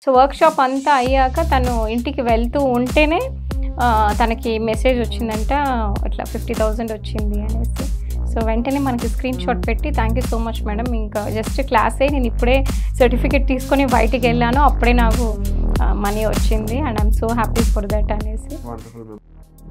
So work shop అంతా అయ్యాక తను ఇంటికి వెళ్తూ ఉంటేనే ఆ, తనకి మెసేజ్ వచ్చిందంట ఇట్లా ఫిఫ్టీ థౌజండ్ వచ్చింది అనేసి సో వెంటనే మనకి స్క్రీన్ షాట్ పెట్టి thank you so much madam ఇంకా జస్ట్ క్లాసే నేను ఇప్పుడే సర్టిఫికేట్ తీసుకొని బయటికి వెళ్ళాను అప్పుడే నాకు మనీ వచ్చింది and I'm so happy for that అనేసి వండర్ఫుల్ మ్యామ్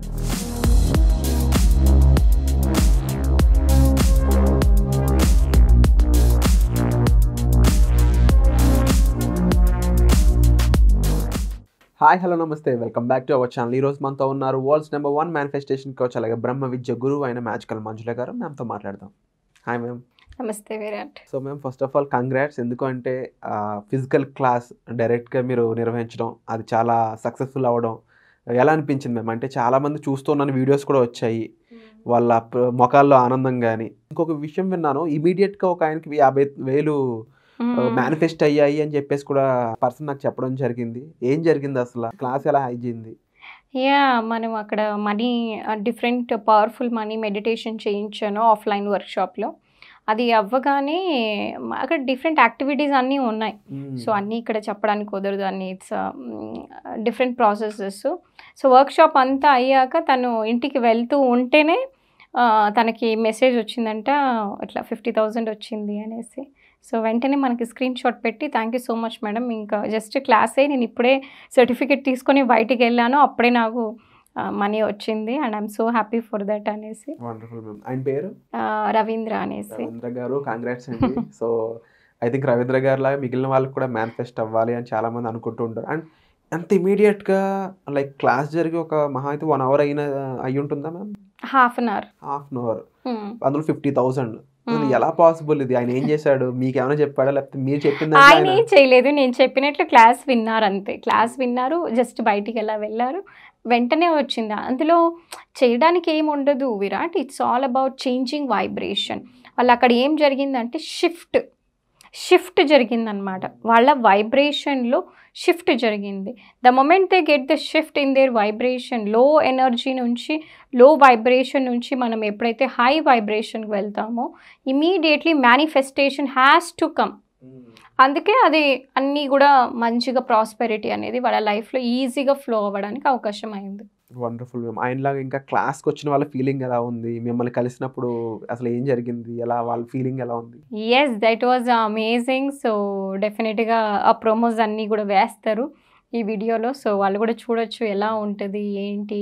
హాయ్ హలో నమస్తే welcome back to our channel ఈ రోజు మనతో ఉన్నారు world's number one manifestation coach అలాగే బ్రహ్మ విద్య గురువు అయిన మ్యాజికల్ మంజుల గారు మ్యామ్తో మాట్లాడదాం హాయ్ మ్యామ్ నమస్తే Virat so ma'am first of all congrats ఎందుకంటే ఫిజికల్ క్లాస్ డైరెక్ట్గా మీరు నిర్వహించడం అది చాలా సక్సెస్ఫుల్ అవ్వడం ఎలా అనిపించింది మ్యామ్ అంటే చాలామంది చూస్తున్నాను వీడియోస్ కూడా వచ్చాయి వాళ్ళ ప్ర- ముఖాల్లో ఆనందం కానీ ఇంకొక విషయం విన్నాను ఇమీడియట్గా ఒక ఆయనకి యాభై వేలు మేనిఫెస్ట్ అయ్యాయి అని చెప్పేసి కూడా పర్సన్ నాకు చెప్పడం జరిగింది ఏం జరిగింది అసలు క్లాస్ ఎలా అయ్యింది యా మనం అక్కడ money different powerful money meditation చేయించాను ఆఫ్లైన్ వర్క్షాప్లో అది అవ్వగానే మ- అక్కడ డిఫరెంట్ యాక్టివిటీస్ అన్నీ ఉన్నాయి సో అన్నీ ఇక్కడ చెప్పడానికి కుదరదు అన్ని it's different processes so workshop అంతా అయ్యాక తను ఇంటికి వెళ్తూ ఉంటేనే ఆ, తనకి మెసేజ్ వచ్చిందంట ఇట్లా ఫిఫ్టీ థౌజండ్ వచ్చింది అనేసి సో వెంటనే మనకి స్క్రీన్ షాట్ పెట్టి thank you so much madam ఇంకా జస్ట్ క్లాసే నేను ఇప్పుడే సర్టిఫికేట్ తీసుకొని బయటికి వెళ్ళాను అప్పుడే నాకు మనీ వచ్చింది and I'm so happy for that అనేసి వండర్ఫుల్ మ్యామ్ ఆయన పేరు ఆ, రవీంద్ర అనేసి రవీంద్ర గారు కాంగ్రాట్స్ అండి సో ఐ థింక్ రవీంద్ర గారు లాగా మిగిలిన వాళ్ళకి కూడా మేనిఫెస్ట్ అవ్వాలి అని చాలా మంది అనుకుంటూ ఉంటారు అండ్ అంత ఇమీడియట్గా లైక్ క్లాస్ జరిగి ఒక మహా అయితే వన్ అవర్ అయిన అయి ఉంటుందా ma'am half an hour half an hour అందులో ఫిఫ్టీ థౌసండ్ ఎలా పాసిబుల్ ఇది ఆయన ఏం చేశాడు మీకు ఏమైనా చెప్పాడా లేకపోతే మీరు చెప్పింది ఆయన ఏం చేయలేదు నేను చెప్పినట్లు క్లాస్ విన్నారు అంతే క్లాస్ విన్నారు జస్ట్ బయటికి ఎలా వెళ్ళారు వెంటనే వచ్చింది అందులో చేయడానికి ఏం ఉండదు Virat it's all about changing vibration వాళ్ళు అక్కడ ఏం జరిగిందంటే షిఫ్ట్ షిఫ్ట్ జరిగిందనమాట వాళ్ళ వైబ్రేషన్లో షిఫ్ట్ జరిగింది the moment they get the shift in their vibration low energy నుంచి లో వైబ్రేషన్ నుంచి మనం ఎప్పుడైతే హై వైబ్రేషన్కి వెళ్తామో immediately manifestation has to come అందుకే అది అన్నీ కూడా మంచిగా ప్రాస్పెరిటీ అనేది వాళ్ళ లైఫ్లో ఈజీగా ఫ్లో అవ్వడానికి అవకాశం అయింది వండర్ఫుల్ మ్యామ్ ఆయనలాగా ఇంకా క్లాస్కి వచ్చిన వాళ్ళ ఫీలింగ్ ఎలా ఉంది మిమ్మల్ని కలిసినప్పుడు అసలు ఏం జరిగింది ఎలా వాళ్ళ ఫీలింగ్ ఎలా ఉంది yes that was amazing so డెఫినెట్గా ఆ ప్రోమోస్ అన్నీ కూడా వేస్తారు ఈ వీడియోలో సో వాళ్ళు కూడా చూడొచ్చు ఎలా ఉంటుంది ఏంటి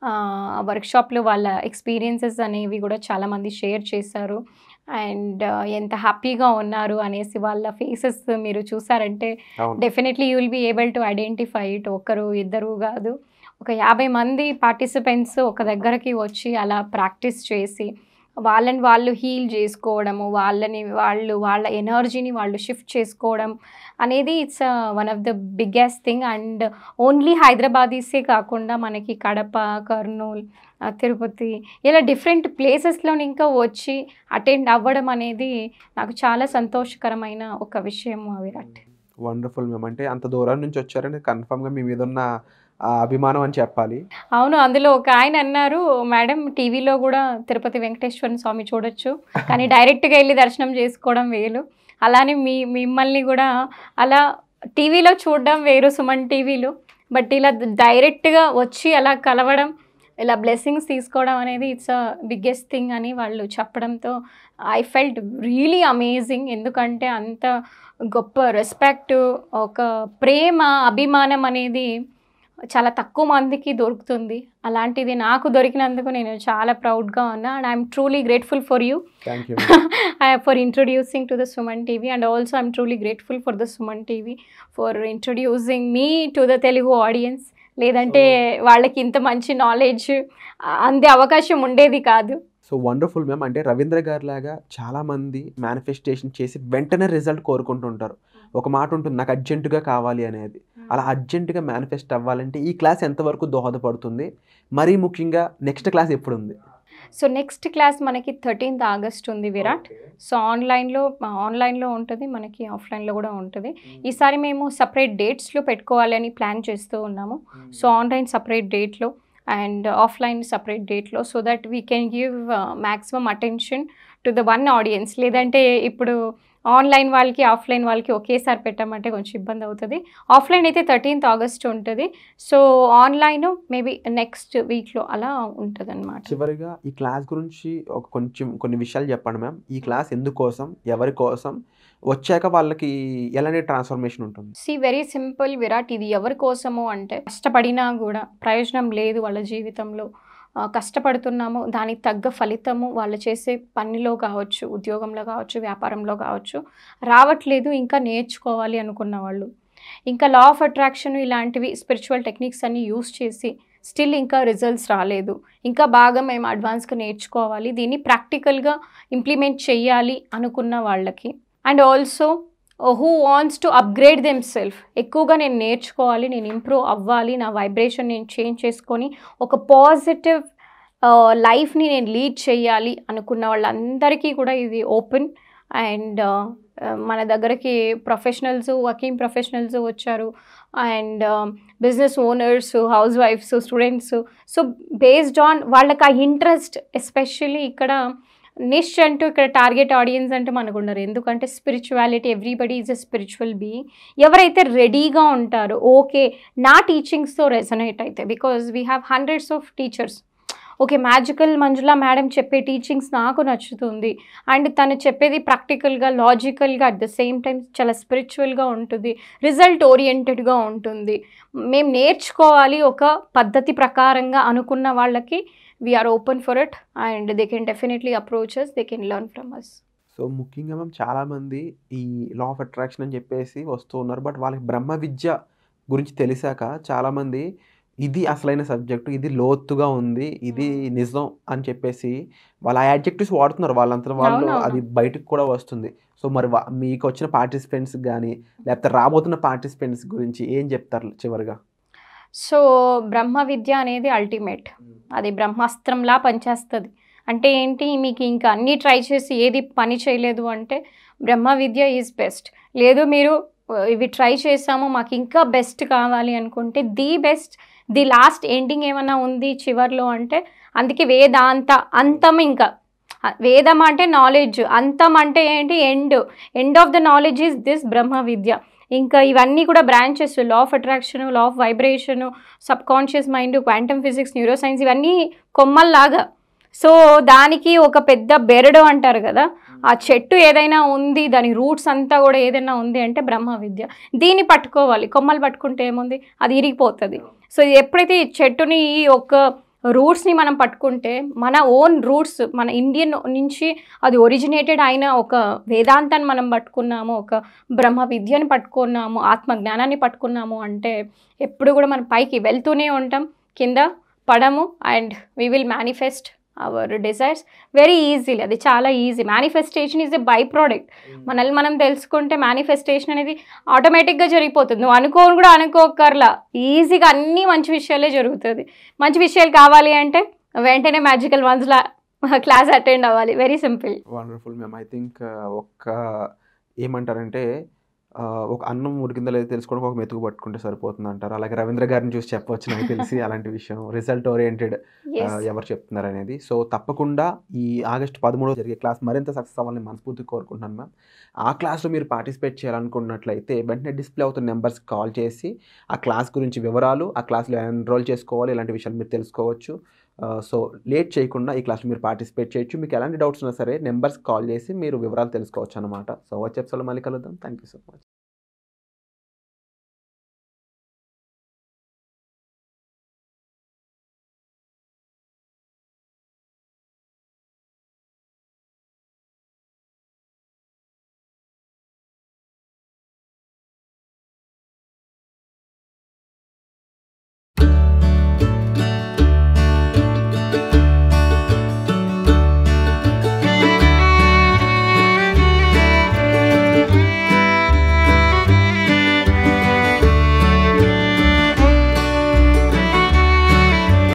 వర్క్షాప్లో వాళ్ళ ఎక్స్పీరియన్సెస్ అనేవి కూడా చాలామంది షేర్ చేశారు అండ్ ఎంత హ్యాపీగా ఉన్నారు అనేసి వాళ్ళ ఫేసెస్ మీరు చూసారంటే అవును definitely you will be able to identify it ఒకరు ఇద్దరు కాదు ఒక యాభై మంది పార్టిసిపెంట్స్ ఒక దగ్గరకి వచ్చి అలా ప్రాక్టీస్ చేసి వాళ్ళని వాళ్ళు హీల్ చేసుకోవడము వాళ్ళని వాళ్ళు వాళ్ళ ఎనర్జీని వాళ్ళు షిఫ్ట్ చేసుకోవడం అనేది it's one of the biggest thing and only హైదరాబాదీసే కాకుండా మనకి కడప కర్నూలు ఆ, తిరుపతి ఇలా డిఫరెంట్ ప్లేసెస్లో ఇంకా వచ్చి అటెండ్ అవ్వడం అనేది నాకు చాలా సంతోషకరమైన ఒక విషయం విరాట్ వండర్ఫుల్ మ్యామ్ అంటే అంత దూరం నుంచి వచ్చారంటే కన్ఫామ్గా మీ మీద ఉన్న ఆ అభిమానం అని చెప్పాలి అవును అందులో ఒక ఆయన అన్నారు మేడం టీవీలో కూడా తిరుపతి వెంకటేశ్వర స్వామి చూడొచ్చు కానీ డైరెక్ట్గా వెళ్ళి దర్శనం చేసుకోవడం వేలు అలానే మీ మిమ్మల్ని కూడా అలా టీవీలో చూడడం వేరు సుమన్ టీవీలో బట్ ఇలా డైరెక్ట్గా వచ్చి అలా కలవడం ఇలా బ్లెస్సింగ్స్ తీసుకోవడం అనేది ఇట్స్ అ బిగ్గెస్ట్ థింగ్ అని వాళ్ళు చెప్పడంతో ఐ ఫెల్ట్ రియలీ అమేజింగ్ ఎందుకంటే అంత గొప్ప రెస్పెక్ట్ ఒక ప్రేమ అభిమానం అనేది చాలా తక్కువ మందికి దొరుకుతుంది అలాంటిది నాకు దొరికినందుకు నేను చాలా ప్రౌడ్గా ఉన్నా and I'm truly grateful for you thank you for introducing to the Suman TV and also I'm truly grateful for the Suman TV for introducing me to the Telugu audience లేదంటే వాళ్ళకి ఇంత మంచి నాలెడ్జ్ అందే అవకాశం ఉండేది కాదు సో వండర్ఫుల్ మ్యామ్ అంటే రవీంద్ర గారి లాగా చాలా మంది మేనిఫెస్టేషన్ చేసి వెంటనే రిజల్ట్ కోరుకుంటుంటారు ఒక మాట ఉంటుంది నాకు అర్జెంటుగా కావాలి అనేది అలా అర్జెంటుగా మేనిఫెస్ట్ అవ్వాలంటే ఈ క్లాస్ ఎంతవరకు దోహదపడుతుంది మరీ ముఖ్యంగా నెక్స్ట్ క్లాస్ ఎప్పుడు ఉంది సో నెక్స్ట్ క్లాస్ మనకి థర్టీన్త్ ఆగస్ట్ ఉంది విరాట్ సో ఆన్లైన్లో ఆన్లైన్లో ఉంటుంది మనకి ఆఫ్లైన్లో కూడా ఉంటుంది ఈసారి మేము సపరేట్ డేట్స్లో పెట్టుకోవాలని ప్లాన్ చేస్తూ ఉన్నాము సో ఆన్లైన్ సపరేట్ డేట్లో అండ్ ఆఫ్లైన్ సపరేట్ డేట్లో so that we can give maximum attention to the one audience లేదంటే ఇప్పుడు ఆన్లైన్ వాళ్ళకి ఆఫ్లైన్ వాళ్ళకి ఒకేసారి పెట్టామంటే కొంచెం ఇబ్బంది అవుతుంది ఆఫ్లైన్ అయితే థర్టీన్త్ ఆగస్ట్ ఉంటుంది సో ఆన్లైన్ మేబీ నెక్స్ట్ వీక్లో అలా ఉంటుంది అనమాట చివరిగా ఈ క్లాస్ గురించి ఒక కొంచెం కొన్ని విషయాలు చెప్పండి మ్యామ్ ఈ క్లాస్ ఎందుకోసం ఎవరి కోసం వచ్చాక వాళ్ళకి ఎలాంటి ట్రాన్స్ఫర్మేషన్ ఉంటుంది సి వెరీ సింపుల్ విరాట్ ఇది ఎవరి కోసము అంటే కష్టపడినా కూడా ప్రయోజనం లేదు వాళ్ళ జీవితంలో ఆ, కష్టపడుతున్నాము దానికి తగ్గ ఫలితము వాళ్ళు చేసే పనిలో కావచ్చు ఉద్యోగంలో కావచ్చు వ్యాపారంలో కావచ్చు రావట్లేదు ఇంకా నేర్చుకోవాలి అనుకున్న వాళ్ళు ఇంకా లా ఆఫ్ అట్రాక్షన్ ఇలాంటివి స్పిరిచువల్ టెక్నిక్స్ అన్ని యూస్ చేసి స్టిల్ ఇంకా రిజల్ట్స్ రాలేదు ఇంకా బాగా మేము అడ్వాన్స్గా నేర్చుకోవాలి దీన్ని ప్రాక్టికల్గా ఇంప్లిమెంట్ చేయాలి అనుకున్న వాళ్ళకి and also who wants to upgrade them self ఎక్కువగా నేను నేర్చుకోవాలి నేను ఇంప్రూవ్ అవ్వాలి నా వైబ్రేషన్ నేను చేంజ్ చేసుకొని ఒక పాజిటివ్ లైఫ్ని నేను లీడ్ చేయాలి అనుకున్న వాళ్ళందరికీ కూడా ఇది ఓపెన్ అండ్ మన దగ్గరికి ప్రొఫెషనల్స్ వర్కింగ్ ప్రొఫెషనల్స్ వచ్చారు అండ్ బిజినెస్ ఓనర్స్ హౌస్ వైఫ్స్ స్టూడెంట్స్ సో బేస్డ్ ఆన్ వాళ్ళకి ఆ ఇంట్రెస్ట్ ఎస్పెషల్లీ ఇక్కడ నిష్ అంటూ ఇక్కడ టార్గెట్ ఆడియన్స్ అంటే మనకు ఉన్నారు ఎందుకంటే spirituality everybody is a spiritual being ఎవరైతే రెడీగా ఉంటారో ఓకే నా టీచింగ్స్తో రెసనేట్ అయితే because we have hundreds of teachers okay magical Manjula madam చెప్పే టీచింగ్స్ నాకు నచ్చుతుంది అండ్ తను చెప్పేది ప్రాక్టికల్గా లాజికల్గా అట్ ద సేమ్ టైం చాలా స్పిరిచువల్గా ఉంటుంది రిజల్ట్ ఓరియంటెడ్గా ఉంటుంది మేము నేర్చుకోవాలి ఒక పద్ధతి ప్రకారంగా అనుకున్న వాళ్ళకి we're open for it and they can definitely approaches they can learn from us so ముఖ్యంగా మ్యామ్ చాలామంది ఈ లా ఆఫ్ అట్రాక్షన్ అని చెప్పేసి వస్తూ ఉన్నారు బట్ వాళ్ళకి బ్రహ్మ విద్య గురించి తెలిసాక చాలామంది ఇది అసలైన సబ్జెక్టు ఇది లోతుగా ఉంది ఇది నిజం అని చెప్పేసి వాళ్ళ ఆ యాడ్జెక్టివ్స్ వాడుతున్నారు వాళ్ళంతా వాళ్ళు అవునవును. అది బయటకు కూడా వస్తుంది సో మరి వా- మీకు వచ్చిన పార్టిసిపెంట్స్ కానీ లేకపోతే రాబోతున్న పార్టిసిపెంట్స్ గురించి ఏం చెప్తారు చివరిగా సో బ్రహ్మ విద్య అనేది అల్టిమేట్ అది బ్రహ్మాస్త్రంలా పనిచేస్తుంది అంటే ఏంటి మీకు ఇంకా అన్నీ ట్రై చేసి ఏది పని చేయలేదు అంటే బ్రహ్మ విద్య ఈజ్ బెస్ట్ లేదు మీరు ఆ, ఇవి ట్రై చేసాము మాకు ఇంకా బెస్ట్ కావాలి అనుకుంటే the best the last ending ఏమైనా ఉంది చివర్లో అంటే అందుకే వేదాంత అంతం ఇంకా ఆ, వేదం అంటే నాలెడ్జ్ అంతం అంటే ఏంటి end end of the knowledge is this Brahma Vidya ఇంకా ఇవన్నీ కూడా branches law of attraction law of vibration subconscious mind quantum physics neuroscience ఇవన్నీ కొమ్మల్లాగా సో దానికి ఒక పెద్ద బెరడు అంటారు కదా ఆ చెట్టు ఏదైనా ఉంది దాని రూట్స్ అంతా కూడా ఏదైనా ఉంది అంటే బ్రహ్మ విద్య దీన్ని పట్టుకోవాలి కొమ్మలు పట్టుకుంటే ఏముంది అది ఇరిగిపోతుంది సో ఎప్పుడైతే ఈ చెట్టుని ఈ ఒక రూట్స్ని మనం పట్టుకుంటే మన ఓన్ రూట్స్ మన ఇండియన్ నుంచి అది ఒరిజినేటెడ్ అయిన ఒక వేదాంతాన్ని మనం పట్టుకున్నాము ఒక బ్రహ్మ విద్యని పట్టుకున్నాము ఆత్మ జ్ఞానాన్ని పట్టుకున్నాము అంటే ఎప్పుడు కూడా మనం పైకి వెళ్తూనే ఉంటాం కింద పడము and we will manifest our desires very easily అది చాలా easy manifestation is a byproduct మనల్ని మనం తెలుసుకుంటే మేనిఫెస్టేషన్ అనేది ఆటోమేటిక్గా జరిగిపోతుంది నువ్వు అనుకోని కూడా అనుకోకర్లా ఈజీగా అన్ని మంచి విషయాలే జరుగుతుంది మంచి విషయాలు కావాలి అంటే వెంటనే మ్యాజికల్ వన్స్లా క్లాస్ అటెండ్ అవ్వాలి very simple wonderful ma'am I think ఒక్క ఏమంటారంటే ఆ, ఒక అన్నం ఉడికిందో లేదో తెలుసుకోవడానికి ఒక మెతుకు పట్టుకుంటే సరిపోతుంది అంటారు అలాగే రవీంద్ర గారిని చూసి చెప్పవచ్చు నాకు తెలిసి అలాంటి విషయం రిజల్ట్ ఓరియంటెడ్ ఎవరు చెప్తున్నారు అనేది సో తప్పకుండా ఈ ఆగస్ట్ పదమూడవ జరిగే క్లాస్ మరింత సక్సెస్ అవ్వాలని మనస్ఫూర్తిగా కోరుకుంటున్నాను మ్యామ్ ఆ క్లాస్లో మీరు పార్టిసిపేట్ చేయాలనుకున్నట్లయితే వెంటనే డిస్ప్లే అవుతున్న నెంబర్స్ కాల్ చేసి ఆ క్లాస్ గురించి వివరాలు ఆ క్లాస్లో ఎన్రోల్ చేసుకోవాలి ఇలాంటి విషయాలు మీరు తెలుసుకోవచ్చు సో లేట్ చేయకుండా ఈ క్లాస్లో మీరు పార్టిసిపేట్ చేయొచ్చు మీకు ఎలాంటి డౌట్స్ ఉన్నా సరే నెంబర్స్ కాల్ చేసి మీరు వివరాలు తెలుసుకోవచ్చు అనమాట సో వచ్చే ఎపిసోడ్లో మళ్ళీ కలుద్దాం థ్యాంక్ యూ సో మచ్